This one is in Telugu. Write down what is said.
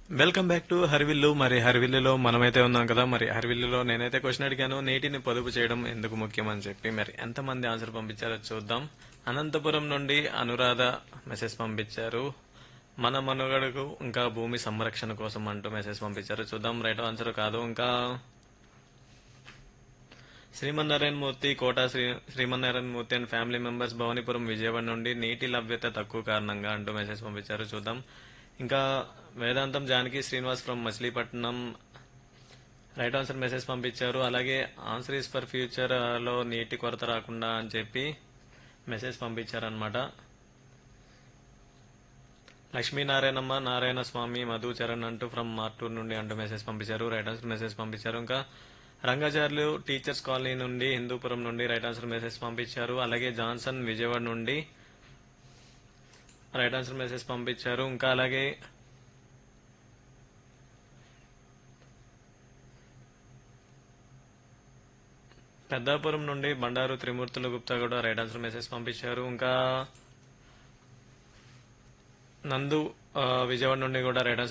వెల్కమ్ బ్యాక్ టు హరివిల్లు మరి హరివిల్లులో మనమైతే ఉన్నాం కదా మరి హరివిల్లులో నేనైతే క్వశ్చన్ అడిగాను నీటిని పొదుపు చేయడం ఎందుకు ముఖ్యం అని చెప్పి మరి ఎంతమంది ఆన్సర్ పంపించారో చూద్దాం అనంతపురం నుండి అనురాధ మెసేజ్ పంపించారు మన మనుగడకు ఇంకా భూమి సంరక్షణ కోసం అంటూ మెసేజ్ పంపించారు చూద్దాం రైట్ ఆన్సర్ కాదు ఇంకా Srimannarayana Murthy Kota Sri Srimannarayana Murthy and family members Bhavanipuram Vijayawada నుండి నీటి లభ్యత తక్కువ కారణంగా అంటూ మెసేజ్ పంపించారు చూద్దాం ఇంకా Vedantam Janaki Srinivas from Machilipatnam right answer message పంపించారు అలాగే ఆన్సర్ ఈస్ ఫర్ ఫ్యూచర్ లో నీటి కొరత రాకుండా అని చెప్పి మెసేజ్ పంపించారనమాట లక్ష్మీనారాయణమ్మ నారాయణ స్వామి మధు చరణ్ అంటూ ఫ్రమ్ మార్టూర్ నుండి అంటూ మెసేజ్ పంపించారు రైట్ ఆన్సర్ మెసేజ్ పంపించారు ఇంకా రంగాచార్యులు టీచర్స్ కాలనీ నుండి హిందూపురం నుండి రైట్ ఆన్సర్ మెసేజ్ పంపించారు అలాగే జాన్సన్ విజయవాడ నుండి రైట్ ఆన్సర్ మెసేజ్ పంపించారు ఇంకా అలాగే పెద్దాపురం నుండి బండారు త్రిమూర్తుల గుప్తా కూడా రైట్ ఆన్సర్ మెసేజ్ పంపించారు ఇంకా నందు ఆ, విజయవాడ నుండి కూడా రైట్ ఆన్సర్